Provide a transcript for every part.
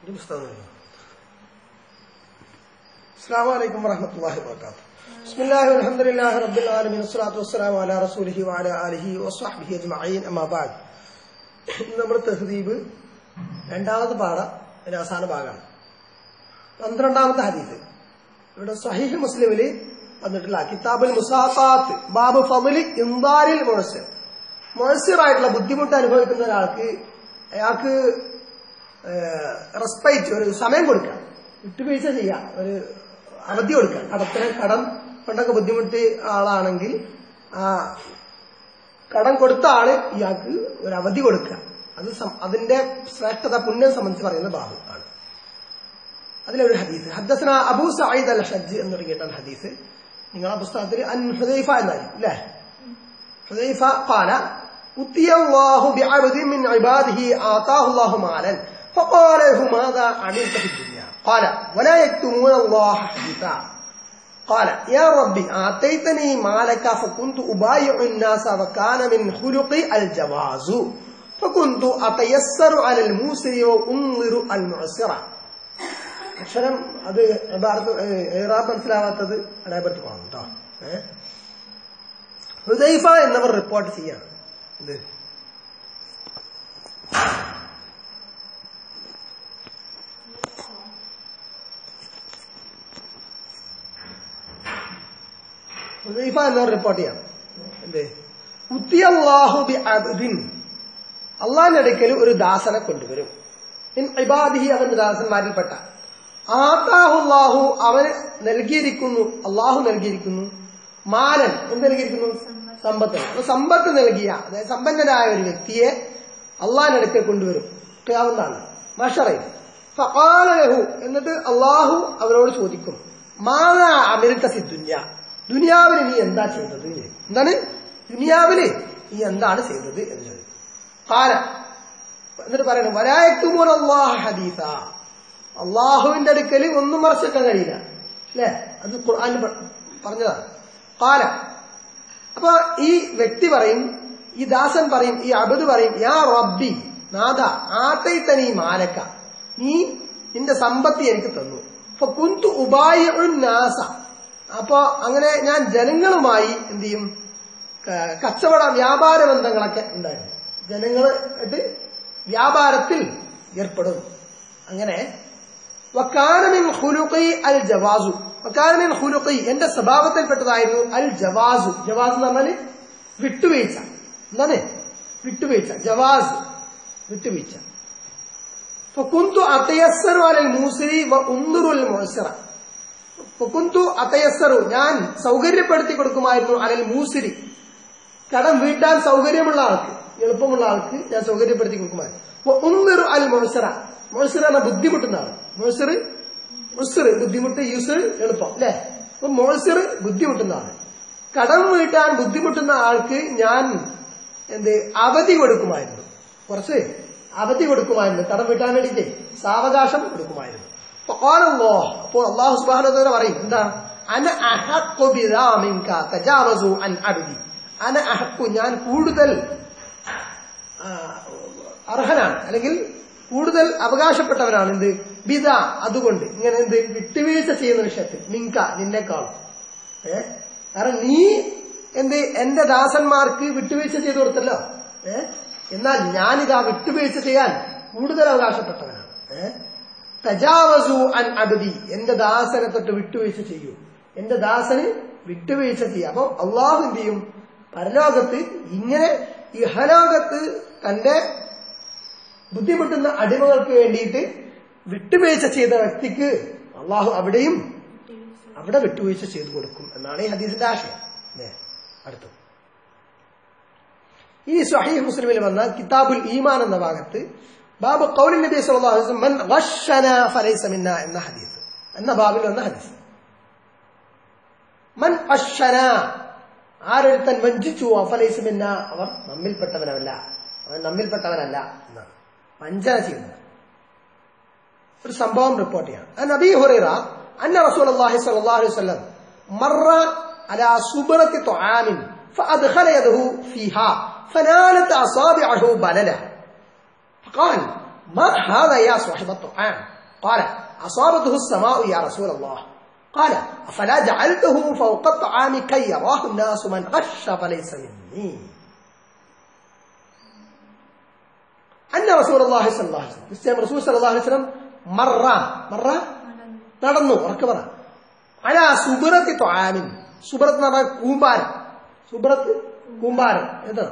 ഈ പുസ്തകം കഴിഞ്ഞു. അസ്സലാമു അലൈക്കും വറഹ്മത്തുള്ളാഹി വബറകാതുഹു ബിസ്മില്ലാഹി വൽഹംദുലില്ലാഹി റബ്ബിൽ ആലമീൻ വസ്സലാത്തു വസ്സലാമു അലാ റസൂലിഹി വഅലാ ആലിഹി വസ്വഹ്ബിഹി അജ്മഈൻ അമ്മാ ബഅദ് ഇന്ന് നമ്മുടെ തഹ്ദീബ് രണ്ടാമത്തെ പാഠ അതിന്റെ അവസാന ഭാഗമാണ് പന്ത്രണ്ടാമത്തെ ഹദീസ് ഇവിടെ സഹീഹ് മുസ്ലിമില് വന്നിട്ടുള്ള കിതാബുൽ മുസാഫാത്ത് ബാബു ഫضലി ഇൻദാരിൽ മുഴസിർ മുഴസിറായിട്ടുള്ള ബുദ്ധിമുട്ട് അനുഭവിക്കുന്ന ഒരാൾക്ക് അയാൾക്ക് റെസ്പൈറ്റ് ഒരു സമയം കൊടുക്കാം വിട്ടുവീഴ്ച ചെയ്യാം ഒരു അവധി കൊടുക്കാം കടത്തിന് കടം കൊണ്ടൊക്കെ ബുദ്ധിമുട്ട് ആളാണെങ്കിൽ ആ കടം കൊടുത്ത ആള് ഇയാൾക്ക് ഒരു അവധി കൊടുക്കുക അത് സം- അതിന്റെ ശ്രേഷ്ഠത പുണ്യം സംബന്ധിച്ച് പറയുന്ന ബാബു ആണ് അതിലൊരു ഹദീസ് ഹദ്ദസന അബൂ സഈദ് അൽ ഷജ്ജ് എന്ന് തുടങ്ങിയിട്ടാണ് ഹദീസ് നിങ്ങളെ പുസ്തകത്തിൽ അൻ ഹുദൈഫ എന്നായിരിക്കും അല്ലേ ഹുദൈഫ قال أتي الله بعبد من عباده آتاه الله مالا فقال له ماذا عملت في الدنيا قال ولا يكتمون الله حديثا قال يا ربي آتيتني مالك فكنت أبايع الناس وكان من خلقي الجواز فكنت أتيسر على الموسر وأنظر المعسر അക്ഷരം അത് യഥാർത്ഥ ഏറാബ് മനസ്സിലാവാത്തത് അടയപ്പെട്ട് പോകണം കേട്ടോ ഏഹ് ഹുദൈഫ എന്നവർ റിപ്പോർട്ട് ചെയ്യാണ് ഇത് ഹുദൈഫ എന്നവർ റിപ്പോർട്ട് ചെയ്യാം എന്ത് ഉത്തിയല്ലാഹു ബി അബ്ദിൻ അള്ളാഹിന്റെ അടുക്കൽ ഒരു ദാസനെ കൊണ്ടുവരും ഇൻ ഇബാദിഹി അവന്റെ ദാസന്മാരിൽപ്പെട്ട ആത്താഹുല്ലാഹു അവന് നൽകിയിരിക്കുന്നു അള്ളാഹു നൽകിയിരിക്കുന്നു മാലൻ എന്ത് നൽകിയിരിക്കുന്നു സമ്പത്ത് അപ്പൊ സമ്പത്ത് നൽകിയ അതായത് സമ്പന്നനായ ഒരു വ്യക്തിയെ അള്ളാഹിന്റെ അടുക്കൽ കൊണ്ടുവരും ചെയ്യാവുന്നതാണ് മഷറയിൽ ഫഖാലഹു എന്നിട്ട് അള്ളാഹു അവരോട് ചോദിക്കും മാതാ അമിർക്ക സിദ്ദുന്യ ദുനിയാവിന് നീ എന്താ ചെയ്തത് എന്താണ് ദുനിയാവില് നീ എന്താണ് ചെയ്തത് എന്ന് ചോദിക്കും കാല എന്നിട്ട് പറയണം വരായക്കുമൂർ അള്ളാഹ് ഹദീസ അള്ളാഹുവിന്റെ അടുക്കൽ ഒന്നും മറച്ചെക്കാൻ കഴിയില്ല അല്ലേ അത് ഖുർആാനിൽ പ- പറഞ്ഞതാണ് കാല അപ്പൊ ഈ വ്യക്തി പറയും ഈ ദാസൻ പറയും ഈ അബദ് പറയും യാ റബ്ബി നാഥ ആത്തൈത്തനി മാലക്ക നീ നിന്റെ സമ്പത്തി എനിക്ക് തന്നു അപ്പൊ കുന്തു ഉപായ നാസ അപ്പൊ അങ്ങനെ ഞാൻ ജനങ്ങളുമായി എന്ത് ചെയ്യും ക- കച്ചവട വ്യാപാര ബന്ധങ്ങളൊക്കെ ഉണ്ടായിരുന്നു ജനങ്ങളായിട്ട് വ്യാപാരത്തിൽ ഏർപ്പെടും അങ്ങനെ വക്കാനമിൻ ഹുലുഖി അൽ ജവാസു വക്കാനമിൻ ഹുലുഖി എന്റെ സ്വഭാവത്തിൽപ്പെട്ടതായിരുന്നു അൽ ജവാസു ജവാസ് എന്ന് പറഞ്ഞാല് വിട്ടുവീഴ്ച എന്താണ് വിട്ടുവീഴ്ച ജവാസ് വിട്ടുവീഴ്ച ഫക്കുന്തു അത്തയസ്സറു അലൽ മൂസിരി വ ഉന്നുറു അൽ മുഅസ്സിറ ഫക്കുന്തു അത്തയസ്സറു ഞാൻ സൗകര്യപ്പെടുത്തി കൊടുക്കുമായിരുന്നു അലൽ മൂസിരി കടം വീട്ടാൻ സൗകര്യമുള്ള ആൾക്ക് എളുപ്പമുള്ള ആൾക്ക് ഞാൻ സൗകര്യപ്പെടുത്തി കൊടുക്കുമായിരുന്നു ഉന്നിർ അൽ മൊഴ്സറ മൊഴ്സറ എന്ന ബുദ്ധിമുട്ടുന്ന ആൾ മൊഴ്സറ് മുസ്സർ ബുദ്ധിമുട്ട് യൂസർ എളുപ്പം അല്ലെ അപ്പൊ മൊഴ്സർ ബുദ്ധിമുട്ടുന്ന ആൾ കടം വീട്ടാൻ ബുദ്ധിമുട്ടുന്ന ആൾക്ക് ഞാൻ എന്ത് അവധി കൊടുക്കുമായിരുന്നു കുറച്ച് അവധി കൊടുക്കുമായിരുന്നു കടം വീട്ടാൻ വേണ്ടിയിട്ട് സാവകാശം കൊടുക്കുമായിരുന്നു അപ്പൊ ഖാലല്ലാ, അപ്പോൾ അള്ളാഹു സുബാന പറയും എന്താ അന അഹഖു ബിദാ മിൻക തജാവസു അൻ അബ്ദി അന അഹക്കു ഞാൻ കൂടുതൽ ആ, അർഹനാണ് അല്ലെങ്കിൽ കൂടുതൽ അവകാശപ്പെട്ടവനാണ് എന്ത് ബിദ അതുകൊണ്ട് ഇങ്ങനെ എന്ത് വിട്ടുവീഴ്ച ചെയ്യുന്ന വിഷയത്തിൽ മിങ്ക നിന്നെക്കാളും ഏ കാരണം നീ എന്ത് എന്റെ ദാസന്മാർക്ക് വിട്ടുവീഴ്ച ചെയ്തു കൊടുത്തല്ലോ ഏ എന്നാൽ ഞാനിതാ വിട്ടുവീഴ്ച ചെയ്യാൻ കൂടുതൽ അവകാശപ്പെട്ടവനാണ് ഏ തജാവസു അൻ അബദി എന്റെ ദാസനെ തൊട്ട് വിട്ടുവീഴ്ച ചെയ്യൂ എന്റെ ദാസന് വിട്ടുവീഴ്ച ചെയ്യും അപ്പൊ അള്ളാഹു എന്ത് ചെയ്യും പരലോകത്ത് ഇങ്ങനെ ഇഹലോകത്ത് തന്റെ ബുദ്ധിമുട്ടുന്ന അടിമകൾക്ക് വേണ്ടിയിട്ട് വിട്ടുവീഴ്ച ചെയ്ത വ്യക്തിക്ക് അള്ളാഹു അവിടെയും അവിടെ വിട്ടുവീഴ്ച ചെയ്തു കൊടുക്കും എന്നാണ് ഈ ഹദീസിന്റെ ആശയം അല്ലേ അടുത്തു ഇനി സഹീഹ് മുസ്ലിമിൽ വന്ന കിതാബുൽ ഈമാൻ എന്ന ഭാഗത്ത് ബാബു കൗലിൻ നബി സല്ലല്ലാഹു അലൈഹി വസല്ലം മൻ ഗശ്ശന ഫലൈസ മിന്ന എന്ന ഹദീസ് എന്ന ബാബിൽ വന്ന ഹദീസ് മൻ അശ്ശന ആരൊരുത്തൻ വഞ്ചിച്ചു ഫലൈസ മിന്ന അവർ നമ്മിൽപ്പെട്ടവനല്ല അവൻ നമ്മിൽപ്പെട്ടവനല്ല എന്നാണ് വഞ്ചന ചെയ്യുന്നത് ഒരു സംഭവം റിപ്പോർട്ട് ചെയ്യാണ് അൻ അബീ ഹുറൈറ അന്ന റസൂലുള്ളാഹി സ്വല്ലല്ലാഹു അലൈഹി വസല്ലം മറ അലാ സുബ്റത്തി തുആമിൻ فأدخل يده فيها فنالت أصابعه بللا فقال ما هذا يا صاحب الطعام قال أصابته السماء يا رسول الله قال أفلا جعلته فوق الطعام كي يراه الناس من غش فليس مني أن رسول الله صلى الله عليه وسلم നിശ്ചയം റസൂൽ സല്ലല്ലാഹു അലൈഹി വസല്ലം മറ മറ നടന്നു ഉറക്കെ പറ അല സുബറത്തി ത്വാമിൻ സുബറത്ത് എന്ന് പറഞ്ഞാൽ കൂമ്പാരം സുബറത്ത് കൂമ്പാരം എന്താണ്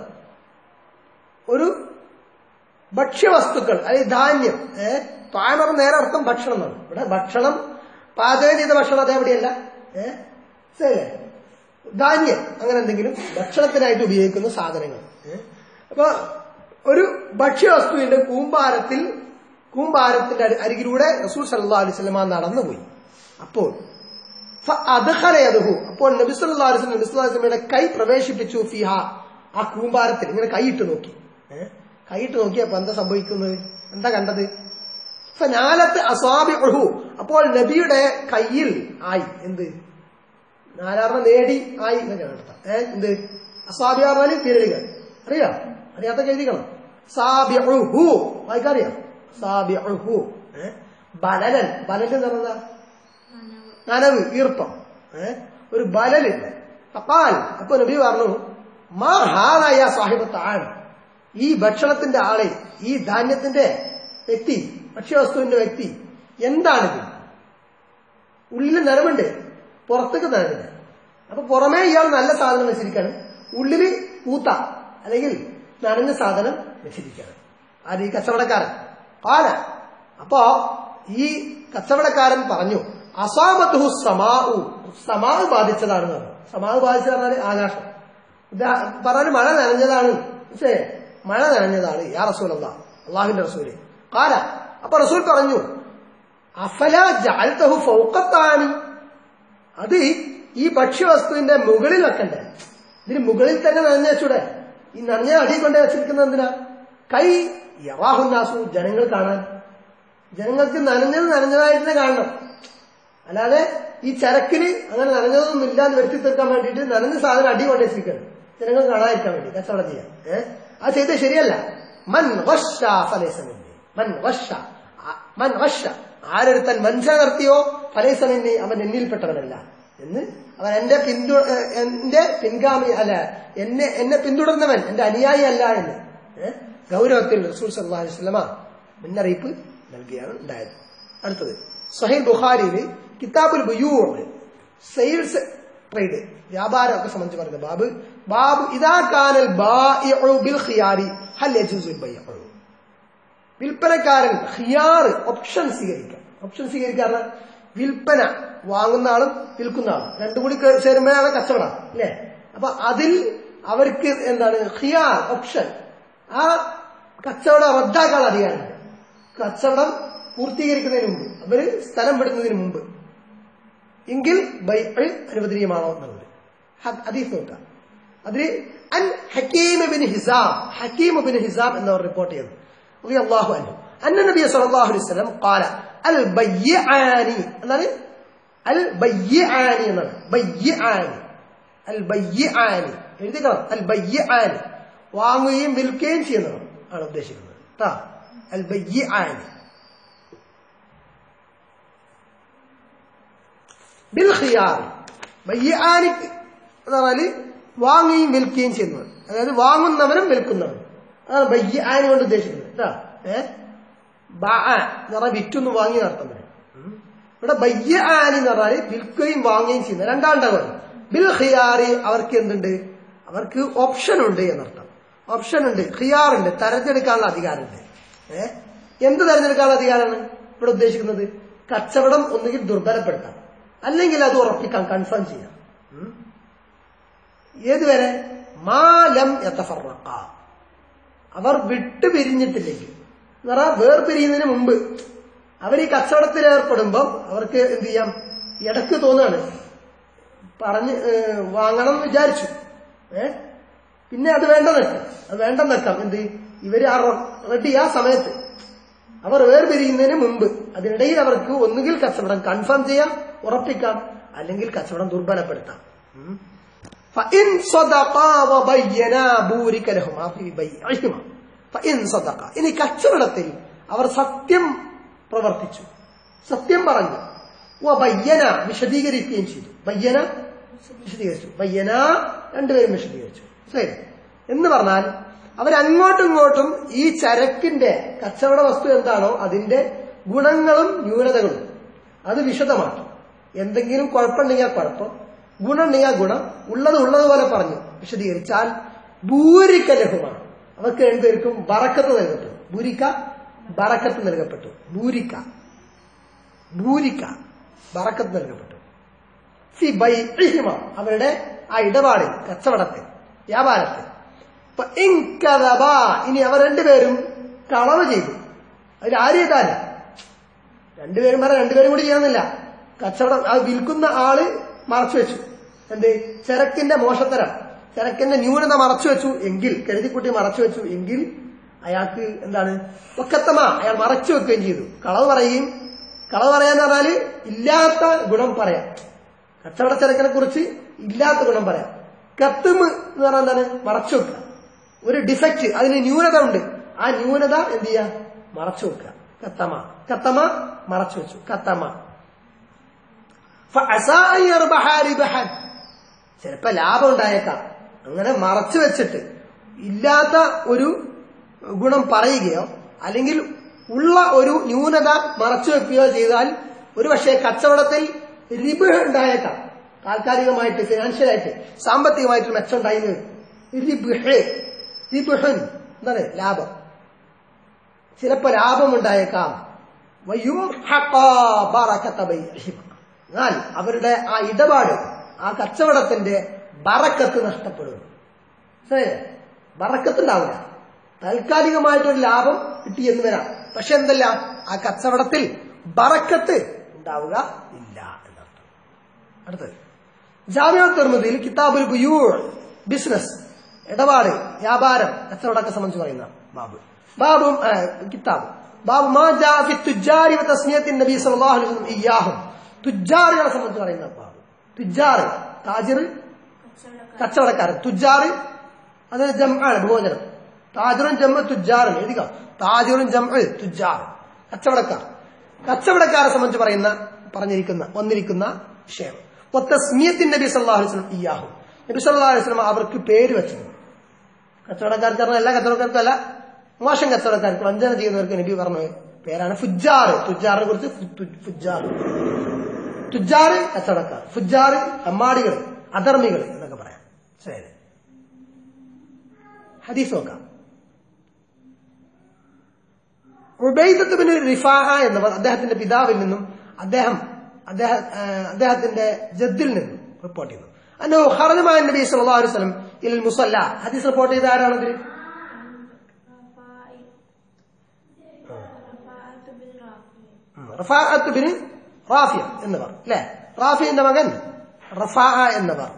ഒരു ഭക്ഷ്യവസ്തുക്കൾ അല്ലെങ്കിൽ ധാന്യം ഏഹ് ത്വാമർ നേരെ അർത്ഥം ഭക്ഷണം എന്നാണ് ഇവിടെ ഭക്ഷണം പാചകം ചെയ്ത ഭക്ഷണം അതെവിടെയല്ല ഏഹ് ശരിയല്ലേ ധാന്യം അങ്ങനെ എന്തെങ്കിലും ഭക്ഷണത്തിനായിട്ട് ഉപയോഗിക്കുന്ന സാധനങ്ങൾ ഏഹ് അപ്പൊ ഒരു ഭക്ഷ്യവസ്തുവിന്റെ കൂമ്പാരത്തിൽ കൂമ്പാരത്തിന്റെ അരി- അരികിലൂടെ റസൂൽ സല്ലല്ലാഹു അലൈഹി വസല്ലമ നടന്നുപോയി അപ്പോൾ അദ്ഖലയതുഹു അപ്പോൾ നബി സല്ലല്ലാഹു അലൈഹി വസല്ലം നബി സല്ലല്ലാഹു അലൈഹി വസല്ലമയുടെ കൈ പ്രവേശിപ്പിച്ചു ഫിഹ ആ കൂമ്പാരത്തിൽ ഇങ്ങനെ കൈയിട്ട് നോക്കി ഏഹ് കൈയിട്ട് നോക്കിയപ്പോ എന്താ സംഭവിക്കുന്നത് എന്താ കണ്ടത് ഫനാലത്ത് അസ്വാബിഉഹു അപ്പോൾ നബിയുടെ കയ്യിൽ ആയി എന്ത് നാലാറിനെ നേടി ആയി എന്നൊക്കെ നടത്താം ഏഹ് എന്ത് അസ്വാബി പറഞ്ഞാല് വിരലുകൾ അറിയാം അറിയാത്ത എഴുതിക്കണം സാബിഉഹു വായിക്കറിയാം സാബിഉഹു ഏഹ് ബലലൻ ബലൽ എന്ന് പറഞ്ഞാ നനവ് ഈർപ്പം ഏഹ് ഒരു ബലലുണ്ട് അപ്പാൽ അപ്പൊ നബി പറഞ്ഞു മാ ഹാനായ സാഹിബത്താണ് ഈ ഭക്ഷണത്തിന്റെ ആളെ ഈ ധാന്യത്തിന്റെ വ്യക്തി ഭക്ഷ്യവസ്തുവിന്റെ വ്യക്തി എന്താണിത് ഉള്ളിൽ നനവുണ്ട് പുറത്തേക്ക് നനവില്ല അപ്പൊ പുറമേ ഇയാൾ നല്ല സാധനം വെച്ചിരിക്കാണ് ഉള്ളില് പൂത്ത അല്ലെങ്കിൽ നനഞ്ഞ സാധനം വെച്ചിരിക്കുകയാണ് ആര് ഈ കച്ചവടക്കാരൻ ആല അപ്പോ ഈ കച്ചവടക്കാരൻ പറഞ്ഞു അസാമത്തു സമാഉ സമാവ് ബാധിച്ചതാണെന്ന് പറഞ്ഞു സമാവ് ബാധിച്ചത് പറഞ്ഞാല് ആകാശം ഉദാ- പറഞ്ഞാല് മഴ നനഞ്ഞതാണ് പക്ഷേ മഴ നനഞ്ഞതാണ് യാ റസൂൽ അള്ളാ അള്ളാഹുവിന്റെ റസൂല് കാല അപ്പൊ റസൂൽ പറഞ്ഞു അഫല ജാൽത്തഹു ഫൗക്കത്താണ് അത് ഈ ഭക്ഷ്യവസ്തുവിന്റെ മുകളിൽ വെക്കണ്ടേ ഇതിന് മുകളിൽ തന്നെ നനഞ്ഞ വെച്ചൂടെ ഈ നനഞ്ഞ അടി കൊണ്ട് വെച്ചിരിക്കുന്നത് എന്തിനാ കൈ യവാഹുന്നാസു ജനങ്ങൾ കാണാൻ ജനങ്ങൾക്ക് നനഞ്ഞത് നനഞ്ഞതായിട്ട് തന്നെ കാണണം അല്ലാതെ ഈ ചരക്കിന് അങ്ങനെ നനഞ്ഞതൊന്നും ഇല്ലാന്ന് വരുത്തി തീർക്കാൻ വേണ്ടിയിട്ട് നനഞ്ഞ സാധനം അടി കൊണ്ട് വെച്ചിരിക്കണം ജനങ്ങൾ കാണാതിരിക്കാൻ വേണ്ടി കച്ചവടം ചെയ്യാൻ ഏഹ് അത് ചെയ്തത് ശരിയല്ല മൻ വശ ഫലേസമിന്നെ മൻ വശ ആ- മൻ വശ ആരൊരുത്തൻ വഞ്ചന നടത്തിയോ ഫലേസമിന്നെ അവൻ എന്നിൽപ്പെട്ടവനല്ല എന്ന് അവൻ എന്റെ പിന്തു ഏഹ് എന്റെ പിൻഗാമി അല്ല എന്നെ എന്നെ പിന്തുടർന്നവൻ എന്റെ അനുയായി അല്ല എന്ന് ഏഹ് ഗൗരവത്തിൽ റസൂൽ സല്ലല്ലാഹു അലൈഹി വസല്ലമ മുന്നറിയിപ്പ് നൽകിയാണ് ഉണ്ടായത് അടുത്തത് സഹീൽ ബുഖാരിയിൽ കിതാബുൽ ബുയൂർ സെയിൽസ് ട്രേഡ് വ്യാപാരമൊക്കെ സംബന്ധിച്ച് പറയുന്നത് ബാബ് ബാബു ഇതാ കാനൽ ബാഇഉ ബിൽ ഖിയാരി ഹൽ യജൂസുൽ ബൈഉ വിൽപ്പനക്കാരൻ ഖിയാർ ഓപ്ഷൻ സ്വീകരിക്കാം ഓപ്ഷൻ സ്വീകരിക്കാൻ പറഞ്ഞാൽ വിൽപ്പന വാങ്ങുന്ന ആളും വിൽക്കുന്ന ആളും രണ്ടും കൂടി കേ- ചേരുമ്പോഴാണ് കച്ചവടം അല്ലേ അപ്പൊ അതിൽ അവർക്ക് എന്താണ് ഖിയാർ ഓപ്ഷൻ ആ കച്ചവടം റദ്ദാക്കാനുള്ള അധികാരമുണ്ട് കച്ചവടം പൂർത്തീകരിക്കുന്നതിന് മുമ്പ് അവര് സ്ഥലം വിടുന്നതിന് മുമ്പ് എങ്കിൽ ബൈ അനുവദനീയമാണോ എന്നുള്ളത് ഹ- ഹദീസ് നോക്കാം അതില് അൻ Hakim bin Hizam Hakim bin Hizam എന്നവർ റിപ്പോർട്ട് ചെയ്തു റളി അള്ളാഹു അൻഹു അന്ന നബി സല്ലല്ലാഹു അലൈഹി വസല്ലം ഖാല അൽ ബയ്യാനി എന്നാണ് അൽ ബയ്യാനി എന്നാണ് ബയ്യാനി അൽ ബയ്യാനി എഴുതിക്കണം അൽ ബയ്യാനി വാങ്ങുകയും വിൽക്കുകയും ചെയ്യുന്നവർ ആണ് ഉദ്ദേശിക്കുന്നത് ട്ടാ അൽ ബയ്യാനി ബിൽ ഖിയാർ ബയ്യാനിക്ക് എന്ന് പറഞ്ഞാല് വാങ്ങുകയും വിൽക്കുകയും ചെയ്യുന്നവർ അതായത് വാങ്ങുന്നവനും വിൽക്കുന്നവനും അതാണ് ബയ്യാനി കൊണ്ട് ഉദ്ദേശിക്കുന്നത് കേട്ടോ ഏ ബാ എന്ന് പറഞ്ഞാൽ വിറ്റൊന്ന് വാങ്ങി നടത്താൻ വരും ഉം. ഇവിടെ ബയ്യാനി എന്ന് പറഞ്ഞാല് വിൽക്കുകയും വാങ്ങുകയും ചെയ്യുന്ന രണ്ടാണ്ടാകും ബിൽ ഖിയാറി അവർക്ക് എന്തുണ്ട് അവർക്ക് ഓപ്ഷൻ ഉണ്ട് എന്നർത്ഥം ഓപ്ഷൻ ഉണ്ട് ഖിയാർ ഉണ്ട് തെരഞ്ഞെടുക്കാനുള്ള അധികാരമുണ്ട് ഏ എന്ത് തെരഞ്ഞെടുക്കാനുള്ള അധികാരമാണ് ഇവിടെ ഉദ്ദേശിക്കുന്നത് കച്ചവടം ഒന്നുകിൽ ദുർബലപ്പെടുത്താം അല്ലെങ്കിൽ അത് ഉറപ്പിക്കാൻ കൺഫേം ചെയ്യാം ഉം. ഏതുവരെ മാലം എത്തഫറക്ക അവർ വിട്ടുപിരിഞ്ഞിട്ടില്ലെങ്കിൽ എന്ന് പറഞ്ഞാൽ വേർപിരിയുന്നതിന് മുമ്പ് അവർ ഈ കച്ചവടത്തിൽ ഏർപ്പെടുമ്പം അവർക്ക് എന്ത് ചെയ്യാം ഇടക്ക് തോന്നുകയാണ് പറഞ്ഞ് ഏഹ്, വാങ്ങണം എന്ന് വിചാരിച്ചു ഏ പിന്നെ അത് വേണ്ട നിൽക്കാം അത് വേണ്ടെന്ന് വെക്കാം എന്ത് ഇവര് ആ റെഡി ആ സമയത്ത് അവർ വേർപിരിയുന്നതിന് മുമ്പ് അതിനിടയിൽ അവർക്ക് ഒന്നുകിൽ കച്ചവടം കൺഫേം ചെയ്യാം ഉറപ്പിക്കാം അല്ലെങ്കിൽ കച്ചവടം ദുർബലപ്പെടുത്താം ഉം. فإن صدقا وبينا بورك لهما في بيعهما فإن صدقا ഇനി കച്ചവടത്തിൽ അവർ സത്യം പ്രവർത്തിച്ചു സത്യം പറഞ്ഞു ഓ ബയ്യന വിശദീകരിക്കുകയും ചെയ്തു ബയ്യന വിശദീകരിച്ചു ബയ്യന രണ്ടുപേരും വിശദീകരിച്ചു ശരി എന്ന് പറഞ്ഞാൽ അവരങ്ങോട്ടും ഇങ്ങോട്ടും ഈ ചരക്കിന്റെ കച്ചവട വസ്തു എന്താണോ അതിന്റെ ഗുണങ്ങളും ന്യൂനതകളും അത് വിശദമാക്കി എന്തെങ്കിലും കുഴപ്പമുണ്ടെങ്കിൽ ആ കുഴപ്പം ഗുണമുണ്ടെങ്കിൽ ആ ഗുണം ഉള്ളത് ഉള്ളതുപോലെ പറഞ്ഞു വിശദീകരിച്ചാൽ ഭൂരിക്ക ലഘുമാണ് അവർക്ക് രണ്ടുപേർക്കും ബറക്കത്ത് നൽകപ്പെട്ടു ഭൂരിക്ക ബറക്കത്ത് നൽകപ്പെട്ടു ഭൂരിക്ക ഭൂരിക്ക ബറക്കത്ത് നൽകപ്പെട്ടു സി ബൈഹിമ അവരുടെ ആ ഇടപാടിൽ കച്ചവടത്തിൽ വ്യാപാരത്തിൽ അപ്പൊ ഇൻകദബ ഇനി അവർ രണ്ടുപേരും കളവ് ചെയ്തു അതിൽ ആര് ചെയ്താല് രണ്ടുപേരും പറയാം രണ്ടുപേരും കൂടി ചെയ്യാന്നില്ല കച്ചവടം അത് വിൽക്കുന്ന ആള് മറച്ചു വെച്ചു എന്ത് ചരക്കിന്റെ മോശത്തരം ചരക്കിന്റെ ന്യൂനത മറച്ചു വെച്ചു എങ്കിൽ കരുതിക്കുട്ടി മറച്ചു വെച്ചു എങ്കിൽ അയാൾക്ക് എന്താണ് ഒക്കത്തമ അയാൾ മറച്ചു വെക്കുകയും ചെയ്തു കളവ് പറയുകയും കളവ് പറയാന്ന് പറഞ്ഞാല് ഇല്ലാത്ത ഗുണം പറയാം കച്ചവട ചരക്കിനെ കുറിച്ച് ഇല്ലാത്ത ഗുണം പറയാം കത്തുമ് എന്ന് പറഞ്ഞാൽ എന്താണ് മറച്ചു വെക്കുക ഒരു ഡിഫക്റ്റ് അതിന് ന്യൂനത ഉണ്ട് ആ ന്യൂനത എന്ത് ചെയ്യാ മറച്ചു വെക്കുക കത്തമ കത്തമ മറച്ചു വെച്ചു കത്തമ فعسى أن يربح ربحا ചിലപ്പോ ലാഭം ഉണ്ടായേക്കാം അങ്ങനെ മറച്ചു വെച്ചിട്ട് ഇല്ലാത്ത ഒരു ഗുണം പറയുകയോ അല്ലെങ്കിൽ ഉള്ള ഒരു ന്യൂനത മറച്ചു വെക്കുകയോ ചെയ്താൽ ഒരു പക്ഷേ കച്ചവടത്തിൽ റിബ ഉണ്ടായേക്കാം താൽക്കാലികമായിട്ട് ഫിനാൻഷ്യലായിട്ട് സാമ്പത്തികമായിട്ട് മെച്ചം ഉണ്ടായിരുന്നു റിബുഹ് റിബുഹൻ എന്താണ് ലാഭം ചിലപ്പോ ലാഭം ഉണ്ടായേക്കാം വയൂർഹഖാ ബറകത ബൈഇഹിമ. എന്നാൽ അവരുടെ ആ ഇടപാട് ആ കച്ചവടത്തിന്റെ ബറക്കത്ത് നഷ്ടപ്പെടും മനസ്സിലായില്ലേ? ബറക്കത്ത് ഉണ്ടാവില്ല താൽക്കാലികമായിട്ടൊരു ലാഭം കിട്ടിയെന്ന് വരാം പക്ഷെ എന്തല്ല ആ കച്ചവടത്തിൽ ബറക്കത്ത് ഉണ്ടാവുക ഇല്ല എന്നർത്ഥം അടുത്തത് ജാമ്യ തിർമതിയിൽ കിതാബുൽ ബുയൂർ ബിസിനസ് ഇടപാട് വ്യാപാരം കച്ചവടമൊക്കെ സംബന്ധിച്ച് പറയുന്ന ബാബ് ബാബും ആ, കിതാബ് ബാബു മാ ജാ ഫി തുജാരി വ തസ്മിയത്തിൻ നബി സല്ലല്ലാഹു അലൈഹി വസല്ലം ഇയ്യാഹും തുജാറുകളെ സംബന്ധിച്ച് പറയുന്ന ബാബ് തുജാറ് താജിർ കച്ചവടക്കാരൻ തുജാറ് അത് ജംആണ് ബഹുവചനം താജിറും ജമ്മ തുജാറും എഴുതിക താജിറും ജമ്മ തുജാർ കച്ചവടക്കാർ കച്ചവടക്കാരെ സംബന്ധിച്ച് പറയുന്ന പറഞ്ഞിരിക്കുന്ന വന്നിരിക്കുന്ന വിഷയം ഒത്തസ്മിയത്തിൻ നബി സല്ലല്ലാഹു അലൈഹി വസല്ലം ഇയ്യാഹു നബി സല്ലല്ലാഹു അലൈഹി വസല്ലം അവർക്ക് പേര് വെച്ചത് കച്ചവടക്കാർക്ക് പറഞ്ഞ എല്ലാ കച്ചവടക്കാർക്കും അല്ല മോശം കച്ചവടക്കാർക്ക് വഞ്ചന ചെയ്യുന്നവർക്ക് നബി പറഞ്ഞ പേരാണ് ഫുജാർ തുജാറിനെ കുറിച്ച് ഫു- തു- ഫുജാർ തുജാറ് കച്ചവടക്കാർ ഫുജാറ് അമ്മാടികൾ അധർമ്മികൾ എന്നൊക്കെ പറയാം ശരി ഹദീസ് നോക്കാം ഉബൈദത്തുബിന് റിഫാഹ എന്നവർ അദ്ദേഹത്തിന്റെ പിതാവിൽ നിന്നും അദ്ദേഹം അദ്ദേഹം ആ, അദ്ദേഹത്തിന്റെ ജദ്ദിൽ നിന്നും റിപ്പോർട്ട് ചെയ്യുന്നു അന്നോ ഖറജമായ നബി സല്ലല്ലാഹു അലൈഹി വസല്ലം ഇൽ മുസല്ല ഹദീസ് റിപ്പോർട്ട് ചെയ്ത ആരാണതിൽ റഫാഅത്ത് ബിൻ റാഫിയ എന്നവർ അല്ലെ റാഫിന്റെ മകൻ റഫാ എന്നവർ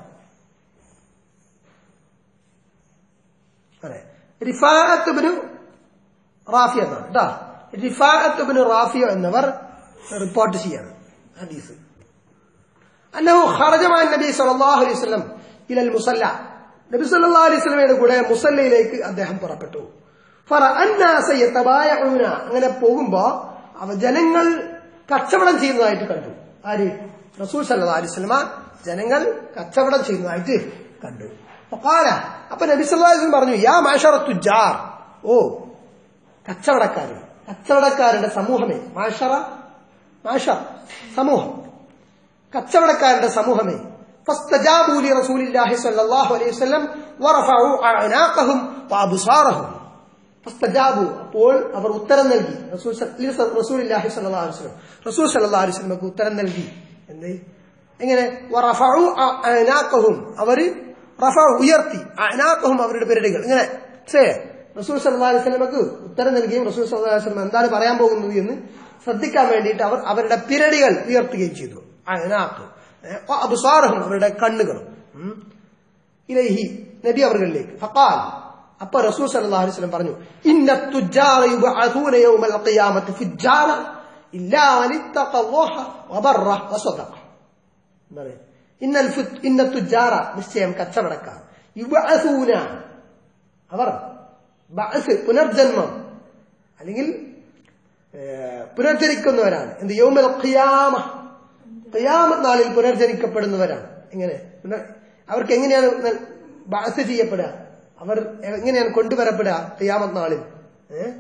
അതെ റിഫാഅത്ത് ബിൻ റാഫിയ എന്നാണ് കേട്ടോ റിഫാഅത്ത് ബിൻ റാഫിയ എന്നവർ റിപ്പോർട്ട് ചെയ്യാണ് ഹദീസ് അന്നഹു ഖറജമായ നബി സല്ലല്ലാഹു അലൈഹി വസല്ലം ഇലൽ മുസല്ല നബി സല്ലല്ലാഹു അലൈഹി വസല്ലമയുടെ കൂടെ മുസല്ലയിലേക്ക് അദ്ദേഹം പുറപ്പെട്ടു ഫറഅന്നാസ യതബായഊന അങ്ങനെ പോകുമ്പോ അവ ജനങ്ങൾ കച്ചവടം ചെയ്യുന്നതായിട്ട് കണ്ടു ആര് റസൂൽ സല്ലല്ലാഹു അലൈഹി വസല്ലമ ജനങ്ങൾ കച്ചവടം ചെയ്യുന്നതായിട്ട് കണ്ടു ഫഖാല അപ്പൊ നബി സല്ലല്ലാഹു അലൈഹി വസല്ലം പറഞ്ഞു യാ മാഷറ തുജാർ ഓ കച്ചവടക്കാർ കച്ചവടക്കാരുടെ സമൂഹമേ മാഷറ മാഷർ സമൂഹം കച്ചവടക്കാരുടെ സമൂഹമേ فاستجابوا لرسول الله صلى الله عليه وسلم ورفعوا أعناقهم وأبصارهم فاستجابوا അപ്പോൾ അവർ ഉത്തരം നൽകി റസൂൽ സ- റസൂലുള്ളാഹി സ്വല്ലല്ലാഹു അലൈഹി വസല്ലം റസൂൽ സല്ലല്ലാഹു അലൈഹി വസല്ലമക്ക് ഉത്തരം നൽകി എന്ത് എങ്ങനെ വറഫഉ അഅനാഖഹും അവർ റഫഉ ഉയർത്തി അഅനാഖഹും അവരുടെ പെരടികൾ ഇങ്ങനെ ശേ റസൂൽ സല്ലല്ലാഹു അലൈഹി വസല്ലമക്ക് ഉത്തരം നൽകുകയും റസൂൽ സല്ലല്ലാഹു അലൈഹി വസല്ലം എന്താണ് പറയാൻ പോകുന്നത് എന്ന് ശ്രദ്ധിക്കാൻ വേണ്ടിയിട്ട് അവർ അവരുടെ പിരടികൾ ഉയർത്തുകയും ചെയ്തു അഅനാഖ് അബ്സാറഹും അവരുടെ കണ്ണുകളും ഉം. ഇലൈഹി നബി അവர்களிലേക്ക് ഫഖാൽ അപ്പൊ റസൂൽ സല്ലല്ലാഹു അലൈഹി വസല്ലം പറഞ്ഞു ഇന്ന തുജാറ യുബഅഥൂന യൗമൽ ഖിയാമത്തി ഫുജാറ ഇല്ലാ മൻ ഇത്തഖല്ലാഹ വബറ വസദഖ എന്താണ് ഇന്നൽ ഫു- ഇന്ന തുജാറ നിശ്ചയം കച്ചവടക്കാർ യുബഅഥൂന അവർ ബഅസ് പുനർജന്മം അല്ലെങ്കിൽ ഏഹ്, പുനർജനിക്കുന്നവരാണ് എന്ത് യൗമൽ ഖിയാമ ഖിയാമത്ത് നാളിൽ പുനർജനിക്കപ്പെടുന്നവരാണ് എങ്ങനെ പുനർ- അവർക്ക് എങ്ങനെയാണ് ന- ബാസ് ചെയ്യപ്പെടുക അവർ എങ്ങനെയാണ് കൊണ്ടുവരപ്പെടുക ഖിയാമത്ത് നാളിൽ ഏഹ്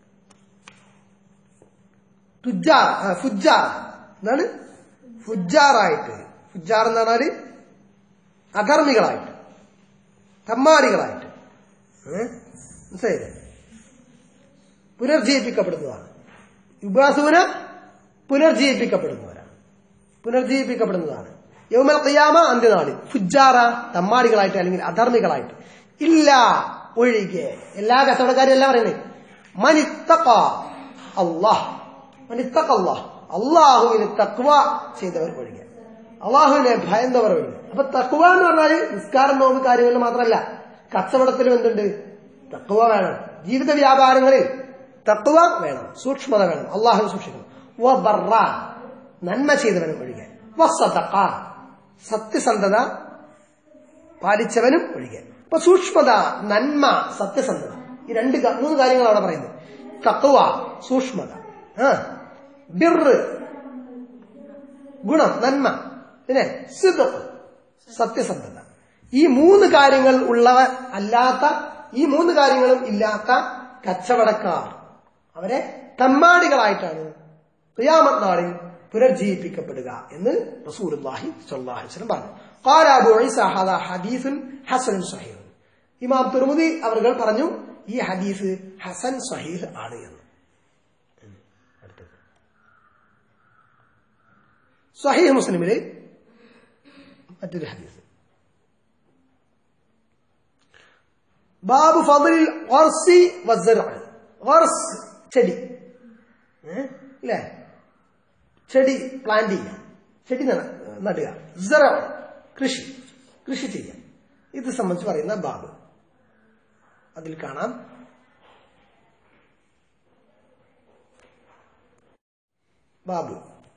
തുജാർ ആ, ഫുജാർ എന്താണ് ഫുജാറായിട്ട് ഫുജാർ എന്ന് പറഞ്ഞാല് അധർമ്മികളായിട്ട് തമ്മാടികളായിട്ട് ഏ? മനസ്സിലായില്ലേ പുനർജീവിപ്പിക്കപ്പെടുന്നതാണ് യുബാസൂന പുനർജീവിപ്പിക്കപ്പെടുന്നവരാണ് പുനർജീവിപ്പിക്കപ്പെടുന്നതാണ് യൗമൽ ഖിയാമ അന്ത്യനാളിൽ ഫുജാറ തമ്മാടികളായിട്ട് അല്ലെങ്കിൽ അധർമ്മികളായിട്ട് ഇല്ല ഒഴികെ എല്ലാ കച്ചവടക്കാരും എല്ലാം പറയുന്നത് മനിത്തക്ക അള്ളാഹ് മനിത്തക്ക അള്ളാഹ് അള്ളാഹുവിന് തക്വ ചെയ്തവർ ഒഴികെ അള്ളാഹുവിനെ ഭയന്നവർ ഒഴികെ അപ്പൊ തക്വ എന്ന് പറഞ്ഞാല് നിസ്കാരം നോമ്പ് കാര്യങ്ങളിൽ മാത്രമല്ല കച്ചവടത്തിലും എന്തുണ്ട് തക്വ വേണം ജീവിത വ്യാപാരങ്ങളിൽ തക്വ വേണം സൂക്ഷ്മത വേണം അള്ളാഹു സൂക്ഷിക്കണം വ ബർറ നന്മ ചെയ്തവനും ഒഴികെ വസതഖ സത്യസന്ധത പാലിച്ചവനും ഒഴികെ അപ്പൊ സൂക്ഷ്മത നന്മ സത്യസന്ധത ഈ രണ്ട് ക- മൂന്ന് കാര്യങ്ങൾ അവിടെ പറയുന്നത് തക്വ സൂക്ഷ്മത ആ ബിറ് ഗുണം നന്മ പിന്നെ സിദ്ഖ് സത്യസന്ധത ഈ മൂന്ന് കാര്യങ്ങൾ ഉള്ളവ അല്ലാത്ത ഈ മൂന്ന് കാര്യങ്ങളും ഇല്ലാത്ത കച്ചവടക്കാർ അവരെ തമ്മാടികളായിട്ടാണ് ഖിയാമത്ത് നാളിൽ പുനർജീവിപ്പിക്കപ്പെടുക എന്ന് റസൂലുള്ളാഹി സ്വല്ലല്ലാഹു അലൈഹി വസല്ലം പറഞ്ഞു ഖാല അബൂ ഈസ ഹദാ ഹദീസുൻ ഹസനുൻ സ്വഹീഹ് ഇമാം തുർമുദി അവർ പറഞ്ഞു ഈ ഹദീസ് ഹസൻ സ്വഹീഹ് ആണ് എന്ന് അടുത്തത് സ്വഹീഹ് മുസ്ലിമിലെ മറ്റൊരു ഹദീസ് ബാബു ഫضലിൽ ഗർസി വസ്സർഅ ഗർസ് ചെടി ഏ? ഇല്ലേ ചെടി പ്ലാന്റ് ചെയ്യാം ചെടി നന- നടുക സറ കൃഷി കൃഷി ചെയ്യാം ഇത് സംബന്ധിച്ച് പറയുന്ന ബാബ് അതിൽ കാണാം ബാബ്